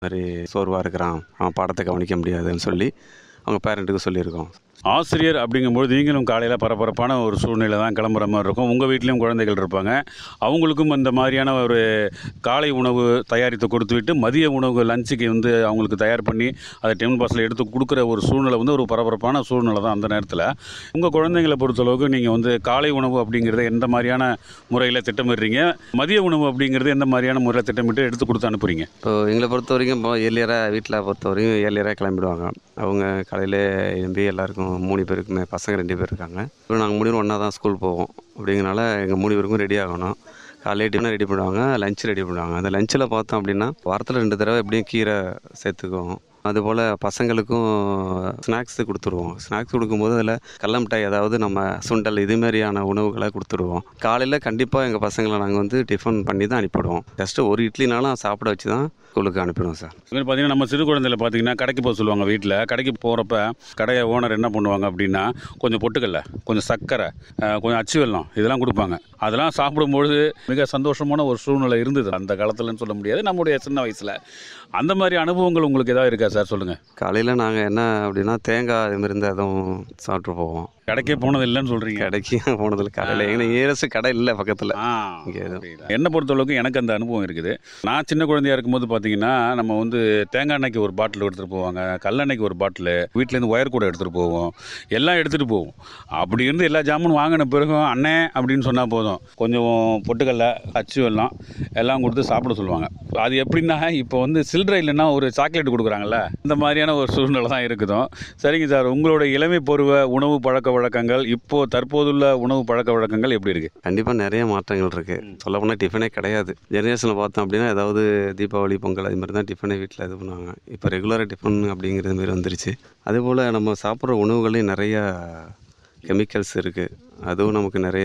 மாதிரி சோர்வாக இருக்கிறான் அவன் பாடத்தை கவனிக்க முடியாதுன்னு சொல்லி அவங்க பேரண்ட்டுக்கு சொல்லியிருக்கோம் ஆசிரியர் அப்படிங்கும்போது நீங்களும் காலையில் பரபரப்பான ஒரு சூழ்நிலை தான் கிளம்புற மாதிரி இருக்கும் உங்கள் வீட்லேயும் குழந்தைகள் இருப்பாங்க அவங்களுக்கும் இந்த மாதிரியான ஒரு காலை உணவு தயாரித்து கொடுத்துவிட்டு மதிய உணவு லஞ்சுக்கு வந்து அவங்களுக்கு தயார் பண்ணி அதை டென் பாஸில் எடுத்து கொடுக்குற ஒரு சூழ்நிலை வந்து ஒரு பரபரப்பான சூழ்நிலை தான் அந்த நேரத்தில் உங்கள் குழந்தைங்களை பொறுத்தளவுக்கு நீங்கள் வந்து காலை உணவு அப்படிங்கிறத எந்த மாதிரியான முறையில் திட்டமிடுறீங்க மதிய உணவு அப்படிங்கிறது எந்த மாதிரியான முறையில் திட்டமிட்டு எடுத்து கொடுத்து அனுப்புறீங்க இப்போ எங்களை பொறுத்த வரைக்கும் இப்போ ஏர்லியராக வீட்டில் பொறுத்த வரைக்கும் ஏர்லியராக கிளம்பிடுவாங்க அவங்க காலையில் எழும்பி எல்லாருக்கும் மூணு பேருக்குமே பசங்க ரெண்டு பேர் இருக்காங்க இப்போ நாங்கள் மூணு பேரும் ஒன்றா தான் ஸ்கூல் போவோம் அப்படிங்கிறனால எங்கள் மூணு பேருக்கும் ரெடி ஆகணும் காலையில் டிஃபனை ரெடி பண்ணுவாங்க லஞ்ச் ரெடி பண்ணுவாங்க அந்த லஞ்சில் பார்த்தோம் அப்படின்னா வாரத்தில் ரெண்டு தடவை எப்படியும் கீரை சேர்த்துக்குவோம் அதுபோல் பசங்களுக்கும் ஸ்நாக்ஸ் கொடுத்துருவோம் ஸ்நாக்ஸ் கொடுக்கும்போது அதில் கடல மிட்டாய் அதாவது நம்ம சுண்டல் இது மாதிரியான உணவுகளை கொடுத்துருவோம் காலையில் கண்டிப்பாக எங்கள் பசங்களை நாங்கள் வந்து டிஃபன் பண்ணி தான் அனுப்பிவிடுவோம் ஜஸ்ட்டு ஒரு இட்லினாலும் சாப்பிட வச்சு தான் ஸ்கூலுக்கு அனுப்பிடுவோம் சார் இது மாதிரி பார்த்தீங்கன்னா நம்ம சிறு குழந்தையில பார்த்தீங்கன்னா கடைக்கு போக சொல்லுவாங்க வீட்டில் கடைக்கு போகிறப்ப கடையை ஓனர் என்ன பண்ணுவாங்க அப்படின்னா கொஞ்சம் பொட்டுக்கல்ல கொஞ்சம் சர்க்கரை அஹ், கொஞ்சம் அச்சு வெல்லம் இதெல்லாம் கொடுப்பாங்க அதெல்லாம் சாப்பிடும்பொழுது மிக சந்தோஷமான ஒரு சூழ்நிலை இருந்தது அந்த காலத்துலன்னு சொல்ல முடியாது நம்முடைய சின்ன வயசில் அந்த மாதிரி அனுபவங்கள் உங்களுக்கு ஏதாவது இருக்கா சார் சொல்லுங்கள் காலையில் நாங்கள் என்ன அப்படின்னா தேங்காய் இது மாதிரி இருந்தால் எதுவும் சாப்பிட்டு போவோம் கடைக்கே போனது இல்லைன்னு சொல்கிறீங்க கடைக்கு போனதில்ல காலையில் எங்கே நியரஸ்ட் கடை இல்லை பக்கத்தில் ஆ இங்கே எதுவும் புரியுது. என்னை பொறுத்தளவுக்கு எனக்கு அந்த அனுபவம் இருக்குது நான் சின்ன குழந்தையா இருக்கும்போது பார்த்தீங்கன்னா நம்ம வந்து தேங்காய் எண்ணெய்க்கு ஒரு பாட்டில் எடுத்துகிட்டு போவாங்க கல்லெண்ணெய்க்கு ஒரு பாட்டில் வீட்டிலேருந்து ஒயர் கூட எடுத்துகிட்டு போவோம் எல்லாம் எடுத்துகிட்டு போவோம் அப்படி இருந்து எல்லா ஜாமானும் வாங்கின பிறகும் அண்ணே அப்படின்னு சொன்னால் போதும் கொஞ்சம் பொட்டுக்கல்ல அச்சு வெல்லம் எல்லாம் கொடுத்து சாப்பிட சொல்லுவாங்க அது எப்படின்னா இப்போ வந்து சில்லறை இல்லைன்னா ஒரு சாக்லேட் கொடுக்குறாங்கல்ல இந்த மாதிரியான ஒரு சூழ்நிலை தான் இருக்குதும் சரிங்க சார் உங்களோட இளமை பருவ உணவு பழக்க வழக்கங்கள் இப்போ தற்போதுள்ள உணவு பழக்க வழக்கங்கள் எப்படி இருக்குது கண்டிப்பாக நிறைய மாற்றங்கள் இருக்குது சொல்ல போனால் டிஃபனே கிடையாது ஜெனரேஷனில் பார்த்தோம் அப்படின்னா ஏதாவது தீபாவளி பொங்கல் அது மாதிரி தான் டிஃபனை வீட்டில் இது பண்ணுவாங்க இப்போ ரெகுலராக டிஃபன் அப்படிங்கிறது மாதிரி வந்துருச்சு அதேபோல் நம்ம சாப்பிட்ற உணவுகளையும் நிறையா கெமிக்கல்ஸ் இருக்குது அதுவும் நமக்கு நிறைய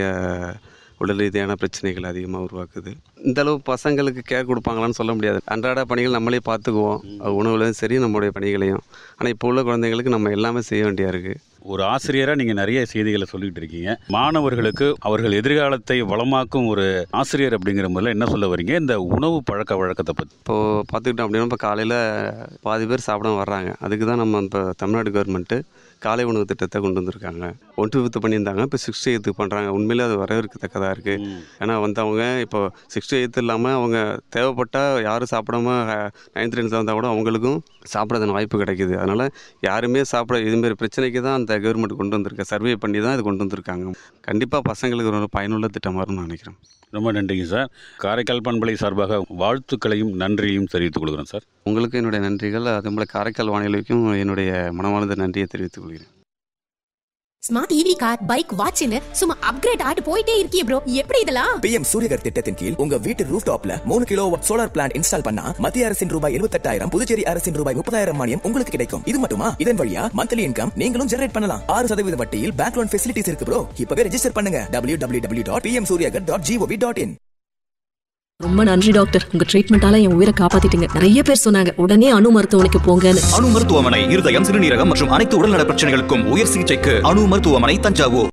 உடல் ரீதியான பிரச்சனைகள் அதிகமாக உருவாக்குது இந்த அளவு பசங்களுக்கு கேர் கொடுப்பாங்களான்னு சொல்ல முடியாது அன்றாட பணிகள் நம்மளே பார்த்துக்குவோம் அது உணவுலையும் சரி நம்மளுடைய பணிகளையும் ஆனால் இப்போ உள்ள குழந்தைங்களுக்கு நம்ம எல்லாமே செய்ய வேண்டியா இருக்குது ஒரு ஆசிரியராக நீங்கள் நிறைய செய்திகளை சொல்லிட்டு இருக்கீங்க மாணவர்களுக்கு அவர்கள் எதிர்காலத்தை வளமாக்கும் ஒரு ஆசிரியர் அப்படிங்கிற முறையில் என்ன சொல்ல வரீங்க இந்த உணவு பழக்க வழக்கத்தை பற்றி இப்போது பார்த்துக்கிட்டோம் அப்படின்னா இப்போ காலையில் பாதி பேர் சாப்பிட வர்றாங்க அதுக்கு தான் நம்ம இப்போ தமிழ்நாடு கவர்மெண்ட்டு காலை உணவு திட்டத்தை கொண்டு வந்திருக்காங்க ஒன் டு ஃபிஃப்த் பண்ணியிருந்தாங்க இப்போ சிக்ஸ்டி எய்த்து பண்ணுறாங்க உண்மையிலே அது வரவேற்கத்தக்கதாக இருக்குது ஏன்னா வந்து அவங்க இப்போ சிக்ஸ்டி எய்த் இல்லாமல் அவங்க தேவைப்பட்டால் யாரும் சாப்பிடாம நைன்த் டென்த் வந்தால் கூட அவங்களுக்கும் சாப்பிட்றதுன வாய்ப்பு கிடைக்குது அதனால் யாருமே சாப்பிட இதுமாரி பிரச்சனைக்கு தான் அந்த கவர்மெண்ட் கொண்டு வந்திருக்க சர்வே பண்ணி தான் இது கொண்டு வந்திருக்காங்க கண்டிப்பாக பசங்களுக்கு ஒரு பயனுள்ள திட்டமாக வரும்னு நான் நினைக்கிறேன் ரொம்ப நன்றிங்க சார் காரைக்கால் பண்பலை சார்பாக வாழ்த்துக்களையும் நன்றியையும் தெரிவித்துக் கொள்கிறேன் சார் உங்களுக்கு என்னுடைய நன்றிகள் அதேபோல் காரைக்கால் வானிலைக்கும் என்னுடைய மனமார்ந்த நன்றியை தெரிவித்துக் கொள்கிறேன் ஸ்மார்ட் ஈவி கார் பைக் வாட்ச்னு சும்மா அப்கிரேட் ஆட்டு போயிட்டே இருக்கியே ப்ரோ எப்படி இதெல்லாம் பிஎம் சூரியகர் திட்டத்தின் கீழ் உங்க வீட்டு ரூஃப் டாப்ல மூணு கிலோ சோலார் பிளான்ட் இன்ஸ்டால் பண்ணா மத்திய அரசின் ரூபாய் இருபத்தெட்டாயிரம் புதுச்சேரி அரசின் ரூபாய் முப்பதாயிரம் மானியம் உங்களுக்கு கிடைக்கும் இது மட்டுமா இதன் வழியா மந்த்லி இன்கம் நீங்களும் ஜெனரேட் பண்ணலாம் ஆறு சதவீத வட்டியில் பேங்க் லோன் ஃபெசிலிட்டிஸ் இருக்கு ப்ரோ இப்பவே ரெஜிஸ்டர் பண்ணுங்க W W W dot PM Suryaghar dot gov dot in ரொம்ப நன்றி டாக்டர் உங்க ட்ரீட்மெண்டால என் உயிரை காப்பாத்திட்டீங்க நிறைய பேர் சொன்னாங்க உடனே அணு மருத்துவமனைக்கு போங்கன்னு அணு மருத்துவமனை இருதயம் சிறுநீரகம் மற்றும் அனைத்து உடல்நல பிரச்சனைகளுக்கும் உயர் சிகிச்சைக்கு அணு மருத்துவமனை தஞ்சாவூர்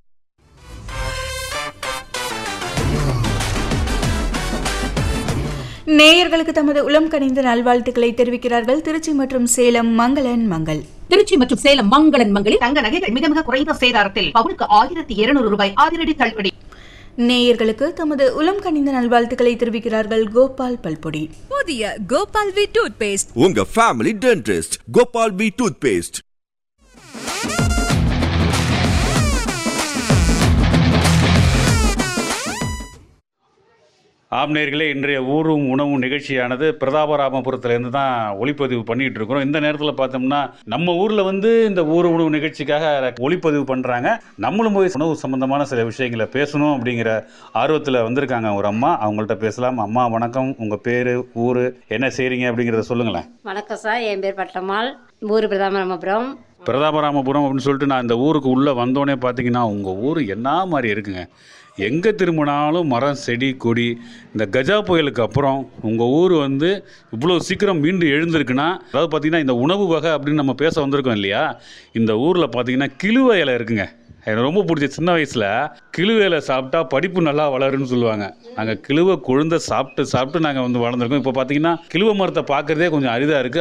நேயர்களுக்கு தமது உளம் கனிந்த நல்வாழ்த்துக்களை தெரிவிக்கிறார்கள் திருச்சி மற்றும் சேலம் மங்களன் மங்கள் திருச்சி மற்றும் சேலம் மங்களன் மங்களில் தங்க நகைகள் மிக மிக குறைந்த சேதாரத்தில் பவுனுக்கு ஆயிரத்தி இருநூறு ரூபாய் அதிரடி தள்ளுபடி நேயர்களுக்கு தமது உளம் கனிந்த நல்வாழ்த்துக்களை தெரிவிக்கிறார்கள் கோபால் பல்பொடி புதிய கோபால் வி டூத் பேஸ்ட் உங்க family dentist Gopal B toothpaste ஆம்நேர்களே இன்றைய ஊரும் உணவும் நிகழ்ச்சியானது பிரதாபராமபுரத்துலேருந்து தான் ஒளிப்பதிவு பண்ணிகிட்டு இருக்கிறோம் இந்த நேரத்தில் பார்த்தோம்னா நம்ம ஊரில் வந்து இந்த ஊர் உணவு நிகழ்ச்சிக்காக ஒளிப்பதிவு பண்ணுறாங்க நம்மளும் போய் உணவு சம்பந்தமான சில விஷயங்களை பேசணும் அப்படிங்கிற ஆர்வத்தில் வந்திருக்காங்க ஒரு அம்மா அவங்கள்ட்ட பேசலாம் அம்மா வணக்கம் உங்கள் பேர் ஊர் என்ன செய்கிறீங்க அப்படிங்கிறத சொல்லுங்களேன் வணக்கம் சார் என் பேர் பட்டம்மாள் ஊர் பிரதாமரமபுரம் பிரதாபராமபுரம் அப்படின்னு சொல்லிட்டு நான் இந்த ஊருக்கு உள்ளே வந்தோடனே பார்த்தீங்கன்னா உங்கள் ஊர் என்ன மாதிரி இருக்குங்க எங்கே திரும்பினாலும் மரம் செடி கொடி இந்த கஜா புயலுக்கு அப்புறம் உங்கள் ஊர் வந்து இவ்வளோ சீக்கிரம் மீண்டும் எழுந்திருக்குன்னா அதாவது பார்த்தீங்கன்னா இந்த உணவு வகை அப்படின்னு நம்ம பேச வந்திருக்கோம் இல்லையா இந்த ஊரில் பார்த்தீங்கன்னா கிழுவ இலை இருக்குங்க எனக்கு ரொம்ப பிடிச்ச சின்ன வயசில் கிழுவ இலை சாப்பிட்டா படிப்பு நல்லா வளரும்னு சொல்லுவாங்க நாங்கள் கிழுவ கொழுந்த சாப்பிட்டு சாப்பிட்டு நாங்கள் வந்து வளர்ந்துருக்கோம் இப்போ பார்த்தீங்கன்னா கிழுவ மரத்தை பார்க்குறதே கொஞ்சம் அரிதாக இருக்குது